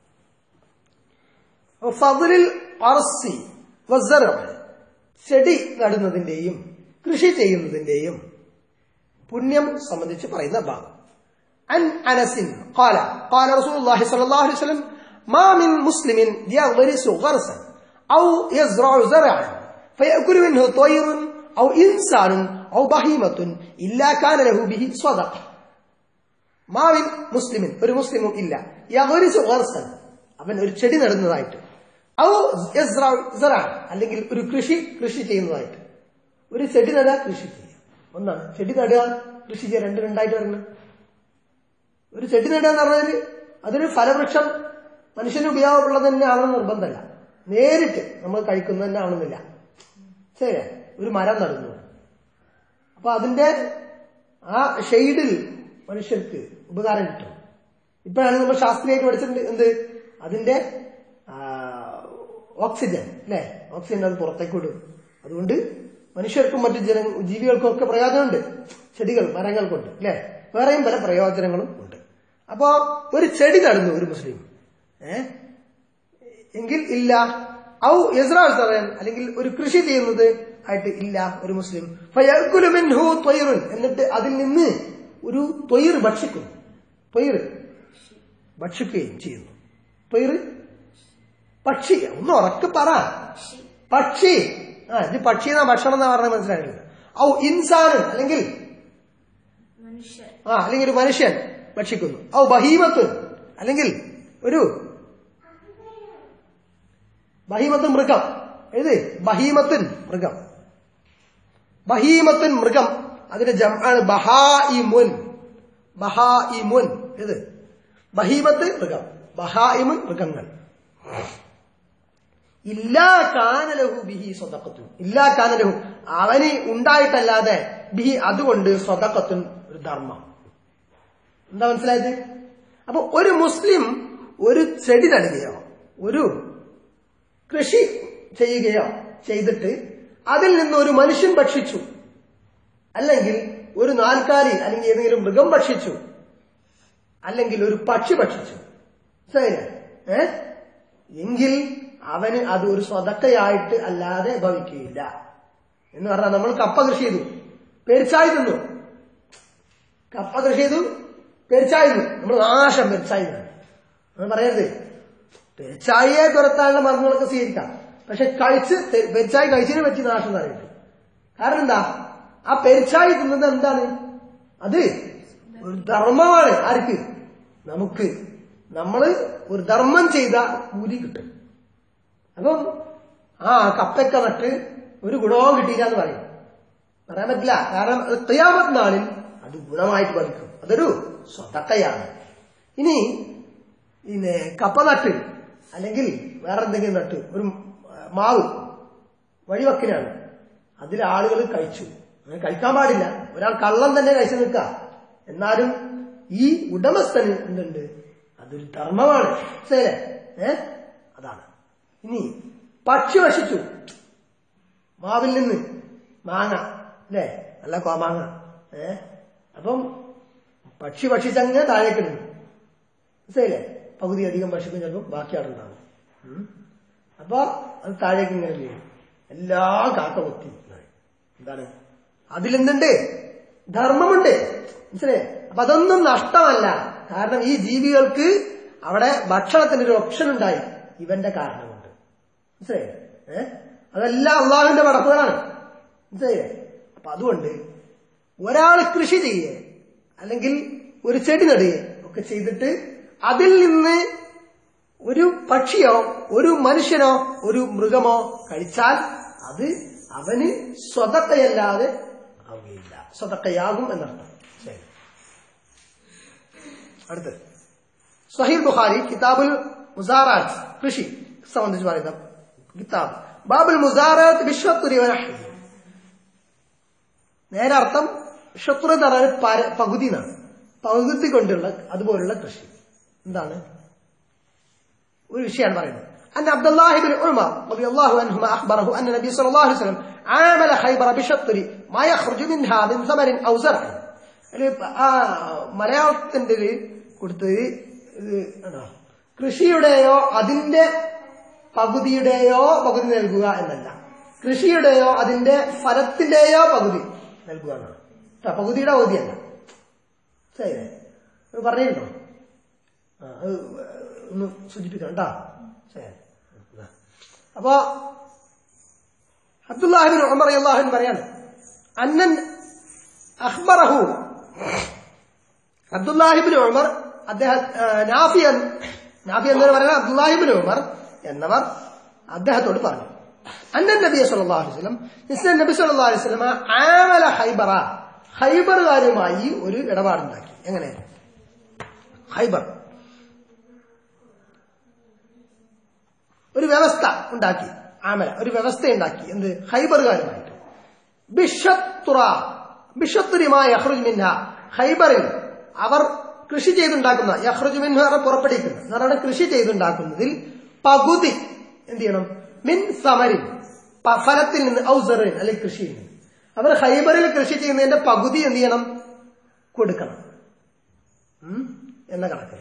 ഫضലിൽ അർസി വസ്സറ ചെടി നടുന്നതിന്റെയും കൃഷി ചെയ്യുന്നതിന്റെയും പുണ്യം സംബന്ധിച്ച് പറയുന്ന ഭാഗം عن أنس قال قال رسول الله صلى الله عليه وسلم ما من مسلم يغرس غرسا أو يزرع زرعا فيأكل منه طير أو إنسان أو بهيمة إلا كان له به صدقة ما من مسلم ഒരു മുസ്ലിമും ഇല്ല യഗരിസു ഗർസൻ അവൻ ഒരു ചെടി നടുന്നതായിട്ട് ഔ യസ്റഉ സറഅ അല്ലെങ്കിൽ ഒരു കൃഷി കൃഷി ചെയ്യുന്നതായിട്ട് ഒരു ചെടി നടുക കൃഷി ചെയ്യുക ഒന്നാണ് ചെടി നടുക കൃഷി ചെയ്യുക രണ്ട് രണ്ടായിട്ട് വരുന്നത് ഒരു ചെടി നടുക എന്ന് പറഞ്ഞാൽ അതൊരു ഫലവൃക്ഷം മനുഷ്യന് ഉപയോഗമുള്ളത് തന്നെ ആണെന്ന് നിർബന്ധമല്ല നേരിട്ട് നമ്മൾ കഴിക്കുന്നത് തന്നെ ആണെന്നില്ല ശരി ഒരു മരം നടുന്നു അപ്പൊ അതിന്റെ ആ ഷെയ്ഡിൽ മനുഷ്യർക്ക് ഉപകാരം കിട്ടും ഇപ്പോഴാണ് നമ്മൾ ശാസ്ത്രീയമായിട്ട് പഠിച്ചിട്ടുണ്ട് എന്ത് അതിന്റെ ആ, ഓക്സിജൻ അല്ലെ ഓക്സിജൻ അത് പുറത്തേക്ക് വിടും അതുകൊണ്ട് മനുഷ്യർക്കും മറ്റു ജന ജീവികൾക്കും ഒക്കെ പ്രയോജനമുണ്ട് ചെടികൾ മരങ്ങൾ കൊണ്ട് അല്ലെ വേറെയും പല പ്രയോജനങ്ങളും ഉണ്ട് അപ്പോ ഒരു ചെടി നടുന്നു ഒരു മുസ്ലിം ഏ എങ്കിൽ ഇല്ല ഔ ഇസ്രാൽ പറയാൻ അല്ലെങ്കിൽ ഒരു കൃഷി ചെയ്യുന്നത് ആയിട്ട് ഇല്ല ഒരു മുസ്ലിം ഫയഅ്കുലു മിൻഹു ത്വയ്റുൻ എന്നിട്ട് അതിൽ നിന്ന് ഒരു ത്വയ്ർ ഭക്ഷിക്കുന്നു ത്വയ്ർ ഭക്ഷിക്കുകയും ചെയ്യുന്നു ത്വയ്ർ പക്ഷി ഒന്ന് ഉറക്കെ പറ പക്ഷി ആ ഇത് പക്ഷി എന്നാ ഭക്ഷണം എന്നാ പറഞ്ഞത് മനസ്സിലായില്ല ഔ ഇൻസാനും അല്ലെങ്കിൽ മനുഷ്യർ ആ അല്ലെങ്കിൽ ഒരു മനുഷ്യൻ ഭക്ഷിക്കുന്നു ഔ ബഹീമത്തുൻ അല്ലെങ്കിൽ ഒരു ബഹീമത്ത് മൃഗം ഏത് ബഹീമത്തിൻ മൃഗം ബഹീമത്തിൻ മൃഗം അതിന്റെ ജമാണ് ബഹായിമുൻ ബഹായിമുൻ ഏത് ബഹീമത്ത് മൃഗം ബഹായിമുൻ മൃഗങ്ങൾ ഇല്ലാ കാനലഹു ബിഹി സ്വതക്കത്തുൻ ഇല്ലാ കാനലഹു അവന് ഉണ്ടായിട്ടല്ലാതെ ബിഹി അതുകൊണ്ട് സ്വതക്കത്തുൻ ഒരു ധർമ്മം എന്താ മനസ്സിലായത് അപ്പൊ ഒരു മുസ്ലിം ഒരു ചെടി നടുകയോ ഒരു കൃഷി ചെയ്യുകയോ ചെയ്തിട്ട് അതിൽ നിന്ന് ഒരു മനുഷ്യൻ ഭക്ഷിച്ചു അല്ലെങ്കിൽ ഒരു നാൽക്കാലി അല്ലെങ്കിൽ ഏതെങ്കിലും മൃഗം ഭക്ഷിച്ചു അല്ലെങ്കിൽ ഒരു പക്ഷി ഭക്ഷിച്ചു ശരി ഏ എങ്കിൽ അവന് അത് ഒരു സ്വതക്കയായിട്ട് അല്ലാതെ ഭവിക്കുകയില്ല എന്ന് പറഞ്ഞാൽ നമ്മൾ കപ്പ കൃഷി ചെയ്തു പെരിച്ചായി തിന്നു കപ്പ കൃഷി ചെയ്തു പെരിച്ചായിരുന്നു നമ്മൾ നാശം പെരിച്ചായിരുന്നു അത് പറയരുത് പെരിച്ചായിയെ തുരത്താനുള്ള മരുന്നുകളൊക്കെ സ്വീകരിക്കാം പക്ഷെ കഴിച്ച് തെ- പെരിച്ചായി കഴിച്ചതിനെ പറ്റി നാശം എന്ന് പറയുന്നത് കാരണം എന്താ ആ പെരിച്ചായി തിന്നുന്നത് എന്താണ് അത് ഒരു ധർമ്മമാണ് ആർക്ക് നമുക്ക് നമ്മള് ഒരു ധർമ്മം ചെയ്ത കൂലി കിട്ടും അപ്പം ആ കപ്പയ്ക്ക നട്ട് ഒരു ഗുണവും കിട്ടിയില്ല എന്ന് പറയും പറയാൻ പറ്റില്ല കാരണം അത് തയ്യാമത്ത് നാളിൽ അത് ഗുണമായിട്ട് പഠിക്കും അതൊരു സ്വതക്കയാണ് ഇനി പിന്നെ കപ്പ നട്ട് അല്ലെങ്കിൽ വേറെ എന്തെങ്കിലും നട്ട് ഒരു മാവ് വഴിവക്കിനാണ് അതിൽ ആളുകൾ കഴിച്ചു അങ്ങനെ കഴിക്കാൻ പാടില്ല ഒരാൾ കള്ളം തന്നെ കഴിച്ചു നിൽക്കുക എന്നാലും ഈ ഉടമസ്ഥന് എന്തുണ്ട് അതൊരു ധർമ്മമാണ് മനസ്സിലായില്ലേ ഏ അതാണ് ഇനി പക്ഷി വശിച്ചു മാവിൽ നിന്ന് മാങ്ങ അല്ലേ നല്ല കോമാങ്ങ ഏ അപ്പം പക്ഷി ഭക്ഷിച്ചങ്ങ് താഴേക്കിടുന്നു മനസ്സിലായില്ലേ പകുതി അധികം ഭക്ഷിക്കും ചിലപ്പോൾ ബാക്കി അവിടെ ഉണ്ടാവും ഉം. അപ്പൊ അത് താഴേക്ക് ഇങ്ങനെ വീഴും എല്ലാ കാക്ക കൊത്തി എന്താണ് അതിലെന്തുണ്ട് ധർമ്മമുണ്ട് മനസ്സിലായേ അപ്പൊ അതൊന്നും നഷ്ടമല്ല കാരണം ഈ ജീവികൾക്ക് അവിടെ ഭക്ഷണത്തിന് ഒരു ഓപ്ഷൻ ഉണ്ടായി ഇവന്റെ കാരണം കൊണ്ട് മനസ്സിലായേ ഏഹ് അതെല്ലാം അള്ളാഹുവിന്റെ പടപ്പുകളാണ് മനസ്സിലായേ അപ്പൊ അതുകൊണ്ട് ഒരാൾ കൃഷി ചെയ്യേ അല്ലെങ്കിൽ ഒരു ചെടി നടുകയെ ഒക്കെ ചെയ്തിട്ട് അതിൽ നിന്ന് ഒരു പക്ഷിയോ ഒരു മനുഷ്യനോ ഒരു മൃഗമോ കഴിച്ചാൽ അത് അവന് സ്വതക്കയല്ലാതെ ആവുകയില്ല സ്വതക്കയാകും എന്നർത്ഥം ശരി അടുത്ത് സഹീൽ ബുഖാരി കിതാബുൽ മുസാറാത്ത് കൃഷി സംബന്ധിച്ച് പറയുന്ന കിതാബ് ബാബുൽ മുസാറാത്ത് വിശ്വത്തുരി നേരെ അർത്ഥം ഷത്തുറ എന്ന് പറഞ്ഞാൽ പര- പകുതി എന്നാണ് പകുതി കൊണ്ടുള്ള അതുപോലുള്ള കൃഷി എന്താണ് ഒരു വിഷയമാണ് പറയുന്നത് أن عبد الله بن عمر رضي الله عنهما أخبره أن النبي صلى الله عليه وسلم عامل خيبر بشطر ما يخرج منها من ثمر أو زرع ഒരു ആ മലയാളത്തിന്റെ ഒരു കൊടുത്തത് ഇത് ആണോ കൃഷിയുടെയോ അതിന്റെ പകുതിയുടെയോ പകുതി നൽകുക എന്നല്ല കൃഷിയുടെയോ അതിന്റെ ഫലത്തിന്റെയോ പകുതി നൽകുക എന്നാണ് കേട്ടോ പകുതിയുടെ പകുതിയല്ല ശരിയല്ലേ അത് പറഞ്ഞിരുന്നോ ആ, അത് ഒന്ന് സൂചിപ്പിക്കണം കേട്ടോ ശരി ആ. അപ്പോ അബ്ദുല്ലാഹിബിൻ ഉമർ അള്ളാഹുൻ പറയാണ് അന്നൻ അഖ്ബറഹു അബ്ദുല്ലാഹിബിൻ ഉമർ അദ്ദേഹം ആ, നാഫി എന്ന് നാഫി എന്ന് പറയുന്നത് അബ്ദുല്ലാഹിബിൻ ഉമർ എന്നവർ അദ്ദേഹത്തോട് പറഞ്ഞു അന്നൻ നബി സല്ലല്ലാഹു അലൈഹി വസല്ലം നിശ്ചയ നബി സല്ലല്ലാഹു അലൈഹി വസല്ലം ആമല ഹൈബറ ഹൈബറുകാരുമായി ഒരു ഇടപാടുണ്ടാക്കി എങ്ങനെ ഹൈബർ ഒരു വ്യവസ്ഥ ഉണ്ടാക്കി ആമല ഒരു വ്യവസ്ഥ ഉണ്ടാക്കി എന്ത് ഹൈബറുകാരുമായിട്ട് ബിഷത്തുറ ബിഷത്തുരിമായ യഹ്റുജ് മിൻഹ ഹൈബറിൽ അവർ കൃഷി ചെയ്തുണ്ടാക്കുന്ന യഹ്റുജ് മിൻഹ എന്ന് പുറപ്പെടുവിക്കുന്ന എന്ന് പറഞ്ഞാൽ കൃഷി ചെയ്തുണ്ടാക്കുന്നതിൽ പകുതി എന്ത് ചെയ്യണം മിൻ സമരിൻ പ- ഫലത്തിൽ നിന്ന് ഔസറിൻ അല്ലെങ്കിൽ കൃഷിയിൽ നിന്ന് അവർ ഹൈബറിൽ കൃഷി ചെയ്യുന്നതിന്റെ പകുതി എന്ത് ചെയ്യണം കൊടുക്കണം ഉം? എന്ന കണക്ക്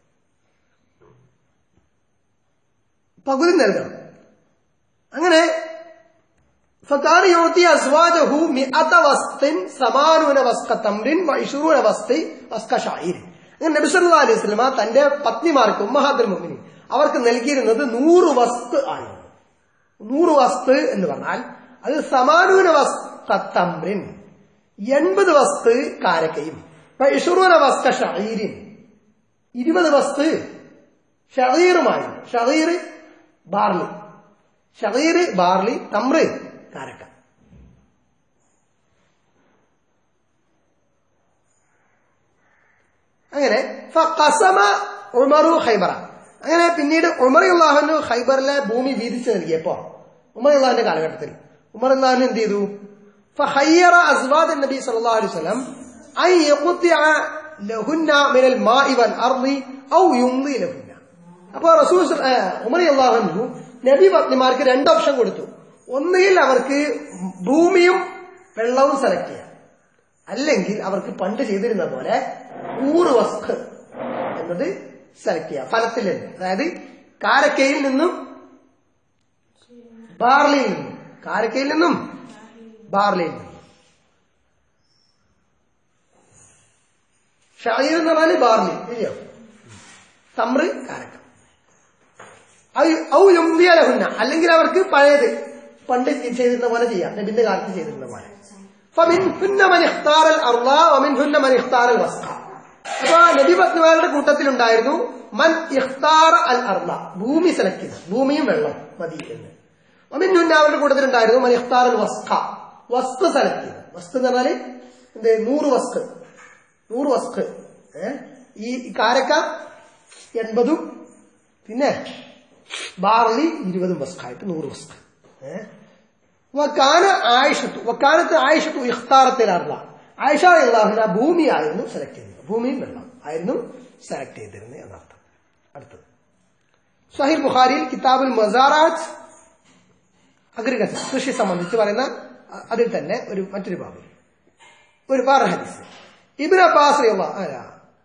പകുതി നൽകണം അങ്ങനെ فكان يعطي أزواجه مئة وسط ثمانون وسق تمر وعشرون وسق وسق شعير അങ്ങനെ നബി സല്ലല്ലാഹു അലൈഹി വസല്ലമ തന്റെ പത്നിമാർക്ക് ഉമ്മഹാത്തുൽ മുഅ്മിനീൻ അവർക്ക് നൽകിയിരുന്നത് നൂറ് വസ്തു ആണ് നൂറ് വസ്തു എന്ന് പറഞ്ഞാൽ അത് സമാനൂന വസ്ത തമ്രിൻ എൺപത് വസ്തു കാരക്കയും ഇഷുറൂന വസ്ത ഷഹീരിൻ ഇരുപത് വസ്തു ഷഹീറുമായി ഷഹീർ ബാർലി ഷഹീർ ബാർലി തമ്ര് കാരക്ക അങ്ങനെ ഫഖസമ ഉമറു ഖൈബറ അങ്ങനെ പിന്നീട് ഉമർ അള്ളാഹുനു ഖൈബറിലെ ഭൂമി വീതിച്ചു നൽകിയപ്പോ ഉമർ അള്ളാഹിന്റെ കാലഘട്ടത്തിൽ ഉമർ അള്ളാഹുൻ എന്ത് ചെയ്തു فخير أزواج النبي صلى الله عليه وسلم أن يقطع لهن من الماء والأرض أو يمضي لهن അപ്പോൾ റസൂൽ സ- ഏ, ഉമർ അള്ളാഹു നബി പത്നിമാർക്ക് രണ്ട് ഓപ്ഷൻ കൊടുത്തു ഒന്നുകിൽ അവർക്ക് ഭൂമിയും വെള്ളവും സെലക്ട് ചെയ്യാം അല്ലെങ്കിൽ അവർക്ക് പണ്ട് ചെയ്തിരുന്ന പോലെ ഊറ് വസ്ക് എന്നത് സെലക്ട് ചെയ്യാം ഫലത്തിൽ നിന്ന് അതായത് കാരക്കയിൽ നിന്നും ബാർലിയിൽ നിന്നും കാരക്കയിൽ നിന്നും ബാർലിയിൽ നിന്നും ഷായീർ എന്ന് പറഞ്ഞാൽ ബാർലി ശരിയോ തമ്ര് കാരക്ക ഔ- ഔ യുംബിയലഹുന്ന അല്ലെങ്കിൽ അവർക്ക് പഴയത് പണ്ട് ചെയ്തിരുന്ന പോലെ ചെയ്യാം നബിന്റെ കാലത്ത് ചെയ്തിരുന്ന പോലെ فمنهن من اختار الأرض ومنهن من اختار الوسط അപ്പൊ നബി പത്നിമാരുടെ കൂട്ടത്തിലുണ്ടായിരുന്നു മൻ ഇഖ്താർ അൽ അർള ഭൂമി സെലക്ട് ചെയ്ത ഭൂമിയും വെള്ളം മതി എന്ന് ഒമിന്നുന്ന അവരുടെ കൂട്ടത്തിലുണ്ടായിരുന്നു മൻ ഇഖ്താർ അൽ വസ്ക വസ്തു സെലക്ട് ചെയ്ത വസ്തു എന്ന് പറഞ്ഞാല് എന്ത് നൂറ് വസ്ക് നൂറ് വസ്ക് ഏ ഈ കാരക്ക എൺപതും പിന്നെ ബാർലി ഇരുപതും വസ്കായിട്ട് നൂറ് വസ്ക് ഏഹ് വക്കാന ആയിഷത്തു വക്കാനത്ത് ആയിഷത്തു ഇഖ്താറത്തിലർന്ന ആയിഷ അള്ളാഹുന ഭൂമി ആയിരുന്നു സെലക്ട് ചെയ്തത് ഭൂമിയും വെള്ളം ആയിരുന്നു സെലക്ട് ചെയ്തിരുന്നത് എന്നർത്ഥം അടുത്തത് സഹിർ ബുഖാരിയിൽ കിതാബുൽ മസാറാജ് അഗ്രികൾച്ചർ കൃഷി സംബന്ധിച്ച് പറയുന്ന അ- അതിൽ തന്നെ ഒരു മറ്റൊരു ബാബു ഒരു വേറെ ഹദീസ് ഇബിൻ അബ്ബാസ് റളിയല്ലാഹു ആരാ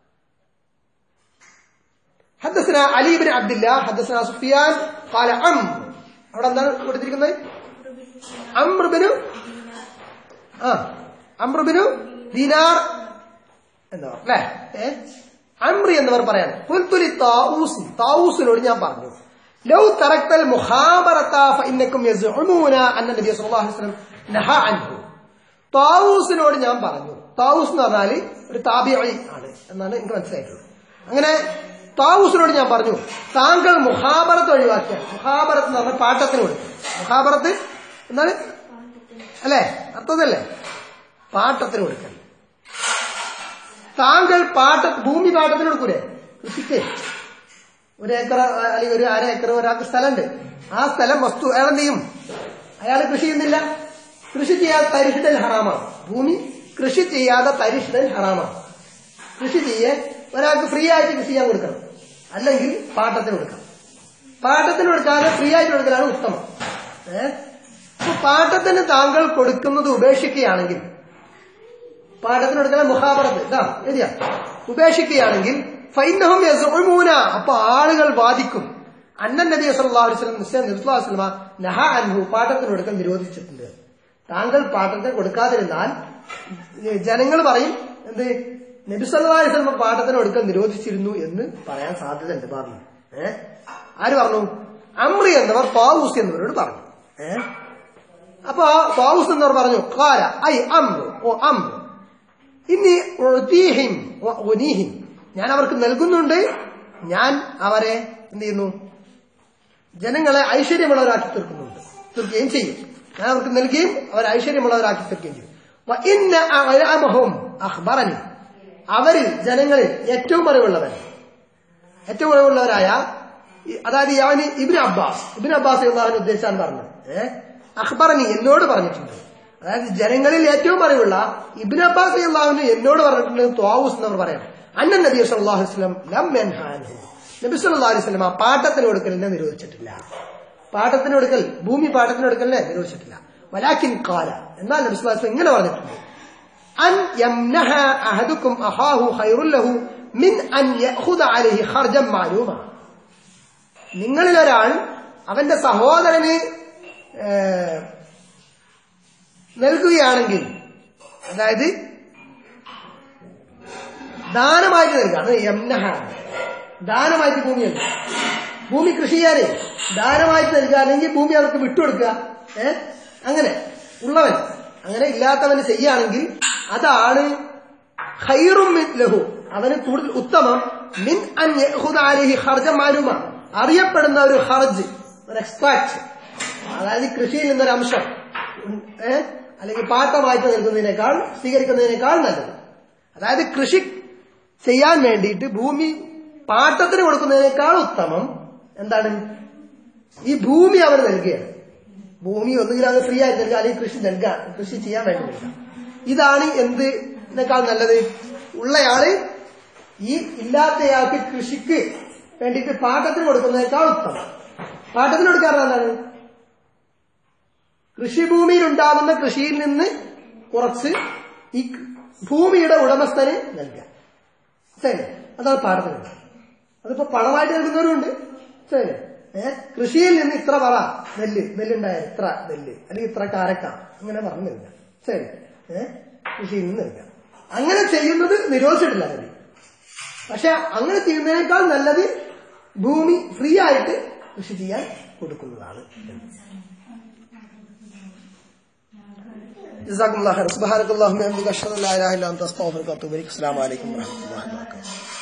حدثنا علي بن عبد الله حدثنا سفيان قال عم അവിടെ എന്താണ് കൊടുത്തിരിക്കുന്നത് അമ്രുബിനു ആ അമ്രുബിനു ദിനാർ എന്നവർ അല്ലേ ഏ അമ്രി എന്നവർ പറയാണ് പുൽത്തുലി താവൂസ് താവൂസിനോട് ഞാൻ പറഞ്ഞു ലൗ തറക്തൽ മുഹാബറത്ത ഫഇന്നക്കും യസ്ഉമൂന അന്ന നബി സല്ലല്ലാഹു അലൈഹി വസല്ലം നഹാ അൻഹു താവൂസിനോട് ഞാൻ പറഞ്ഞു താവൂസ് എന്ന് പറഞ്ഞാല് ഒരു താബിഈ ആണ് എന്നാണ് എനിക്ക് മനസ്സിലായിട്ടുള്ളത് അങ്ങനെ താവൂസിനോട് ഞാൻ പറഞ്ഞു താങ്കൾ മുഹാബറത്ത് ഒഴിവാക്കിയാൽ മുഹാബറത്ത് എന്ന് പറഞ്ഞാൽ പാട്ടത്തിന് കൊടുക്കും മുഹാബറത്ത് എന്താണ് അല്ലേ അർത്ഥതല്ലേ പാട്ടത്തിന് കൊടുക്കൽ താങ്കൾ പാട്ട ഭൂമി പാട്ടത്തിന് കൊടുക്കൂലേ കൃഷിക്ക് ഒരു ഏക്കർ അല്ലെങ്കിൽ ഒരു അര ഏക്കർ ഒരാൾക്ക് സ്ഥലമുണ്ട് ആ സ്ഥലം വസ്തു അയാൾ എന്ത് ചെയ്യും അയാൾ കൃഷി ചെയ്യുന്നില്ല കൃഷി ചെയ്യാതെ തരിഷിടൽ ഹറാമാണ് ഭൂമി കൃഷി ചെയ്യാതെ തരിഷിടൽ ഹറാമാണ് കൃഷി ചെയ്യേ ഒരാൾക്ക് ഫ്രീ ആയിട്ട് കൃഷി ചെയ്യാൻ കൊടുക്കണം അല്ലെങ്കിൽ പാട്ടത്തിന് കൊടുക്കണം പാട്ടത്തിന് കൊടുക്കാതെ ഫ്രീ ആയിട്ട് കൊടുക്കലാണ് ഉത്തമം ഏഹ് അപ്പൊ പാട്ടത്തിന് താങ്കൾ കൊടുക്കുന്നത് ഉപേക്ഷിക്കുകയാണെങ്കിൽ പാഠത്തിന് കൊടുക്കുന്ന മുഹാബറത്ത് ഇതാ എഴുതിയ ഉപേക്ഷിക്കുകയാണെങ്കിൽ ഫൈനഹും യസ്ഉമൂന അപ്പൊ ആളുകൾ വാദിക്കും അന്നൻ നബി സല്ലല്ലാഹു അലൈഹി വസല്ലം നിശ്ചയം നിർത്തുല്ലാ വസല്ലമ നഹ അൻഹു പാട്ടത്തിന് കൊടുക്കൽ നിരോധിച്ചിട്ടുണ്ട് താങ്കൾ പാട്ടത്തിന് കൊടുക്കാതിരുന്നാൽ ജനങ്ങൾ പറയും എന്ത് നബി സല്ലല്ലാഹു അലൈഹി വസല്ലം പാട്ടത്തിന് കൊടുക്കൽ നിരോധിച്ചിരുന്നു എന്ന് പറയാൻ സാധ്യതയുണ്ട് പറഞ്ഞു ഏഹ് ആര് പറഞ്ഞു അമ്രി എന്നവർ പാവൂസ് എന്നിവരോട് പറഞ്ഞു ഏഹ് അപ്പൊ പാവൂസ് എന്നവർ പറഞ്ഞു കാല ഐ അമ്രു ഓ അമ്രു ഇനി ഉഅ്തീഹിം വ ഉനീഹിം ഞാൻ അവർക്ക് നൽകുന്നുണ്ട് ഞാൻ അവരെ എന്ത് ചെയ്യുന്നു ജനങ്ങളെ ഐശ്വര്യമുള്ളവരാക്കി തീർക്കുന്നുണ്ട് തീർക്കുകയും ചെയ്യും ഞാൻ അവർക്ക് നൽകുകയും അവർ ഐശ്വര്യമുള്ളവരാക്കി തീർക്കുകയും ചെയ്യും വ ഇന്ന അഅലമഹും അഖ്ബറനി അവരിൽ ജനങ്ങളിൽ ഏറ്റവും അറിവുള്ളവൻ ഏറ്റവും അറിവുള്ളവരായ ഈ- അതായത് യാനി ഇബിൻ അബ്ബാസ് ഇബിൻ അബ്ബാസ് എന്നാണ് ഉദ്ദേശിച്ചാണ് പറഞ്ഞത് ഏഹ് അഖ്ബറനി എന്നോട് പറഞ്ഞിട്ടുണ്ട് അതായത് ജനങ്ങളിൽ ഏറ്റവും അറിവുള്ള ഇബിൻ അബ്ബാസ് അള്ളാഹുവിന് എന്നോട് പറഞ്ഞിട്ടുണ്ട് ത്വാവൂസ് എന്നവർ പറയാം അന്നൻ നബി സല്ലല്ലാഹു അലൈഹി വസല്ലം ലം യൻഹാനഹു നബി സല്ലല്ലാഹു അലൈഹി വസല്ലം ആ പാട്ടത്തിന് കൊടുക്കലിനെ നിരോധിച്ചിട്ടില്ല പാട്ടത്തിന് കൊടുക്കൽ ഭൂമി പാട്ടത്തിന് കൊടുക്കലിനെ നിരോധിച്ചിട്ടില്ല വലാക്കിൻ കാല എന്നാൽ നബി സല്ലല്ലാഹു അലൈഹി വസല്ലം ഇങ്ങനെ പറഞ്ഞിട്ടുണ്ട് അൻ യംനഹ അഹദുക്കും അഹാഹു ഖൈറുൽ ലഹു മിൻ അൻ യഖുദ അലൈഹി ഖർജൻ മാലൂമ നിങ്ങളിൽ ഒരാൾ അവന്റെ സഹോദരന് ഏഹ്, നൽകുകയാണെങ്കിൽ അതായത് ദാനമായിട്ട് നൽകുക അത് യംനഹ ദാനമായിട്ട് ഭൂമി നൽകുക ഭൂമി കൃഷി ചെയ്യാനേ ദാനമായിട്ട് നൽകുക അല്ലെങ്കിൽ ഭൂമി അവർക്ക് വിട്ടുകൊടുക്കുക ഏ അങ്ങനെ ഉള്ളവൻ അങ്ങനെ ഇല്ലാത്തവന് ചെയ്യുകയാണെങ്കിൽ അതാണ് ഖൈറും മിൻ ലഹു അവന് കൂടുതൽ ഉത്തമം മിൻ അൻ യഖുദ അലൈഹി ഖർജൻ മാലൂമ അറിയപ്പെടുന്ന ഒരു ഹർജ് ഒരു എക്സ്ട്രാക്ട് അതായത് കൃഷിയിൽ നിന്നൊരു അംശം ഉം, ഏ അല്ലെങ്കിൽ പാട്ടമായിട്ട് നൽകുന്നതിനേക്കാൾ സ്വീകരിക്കുന്നതിനേക്കാൾ നല്ലത് അതായത് കൃഷി ചെയ്യാൻ വേണ്ടിയിട്ട് ഭൂമി പാട്ടത്തിന് കൊടുക്കുന്നതിനേക്കാൾ ഉത്തമം എന്താണ് ഈ ഭൂമി അവർ നൽകുകയാണ് ഭൂമി ഒന്നുകിൽ അത് ഫ്രീ ആയിട്ട് നൽകുക അല്ലെങ്കിൽ കൃഷി നൽകുക കൃഷി ചെയ്യാൻ വേണ്ടി നൽകുക ഇതാണ് എന്തിനേക്കാൾ നല്ലത് ഉള്ളയാള് ഈ ഇല്ലാത്തയാൾക്ക് കൃഷിക്ക് വേണ്ടിയിട്ട് പാട്ടത്തിന് കൊടുക്കുന്നതിനേക്കാൾ ഉത്തമം പാട്ടത്തിന് കൊടുക്കാറ് എന്താണ് കൃഷിഭൂമിയിൽ ഉണ്ടാകുന്ന കൃഷിയിൽ നിന്ന് കുറച്ച് ഈ ഭൂമിയുടെ ഉടമസ്ഥന് നൽകുക ശരി അതാണ് പാടത്തിന് അതിപ്പോ പണമായിട്ട് നൽകുന്നവരുണ്ട് ശരി ഏ കൃഷിയിൽ നിന്ന് ഇത്ര പറ നെല്ല് നെല്ലുണ്ടായ ഇത്ര നെല്ല് അല്ലെങ്കിൽ ഇത്ര കാരക്ക അങ്ങനെ പറഞ്ഞു നൽകുക ശരി ഏ കൃഷിയിൽ നിന്ന് നൽകുക അങ്ങനെ ചെയ്യുന്നത് നിരോധിച്ചിട്ടില്ല നബി പക്ഷെ അങ്ങനെ ചെയ്യുന്നതിനേക്കാൾ നല്ലത് ഭൂമി ഫ്രീ ആയിട്ട് കൃഷി ചെയ്യാൻ കൊടുക്കുന്നതാണ് جزاكم الله خير سبحانك اللهم وبحمدك اشهد ان لا اله الا انت استغفرك واتوب اليك السلام عليكم ورحمه الله وبركاته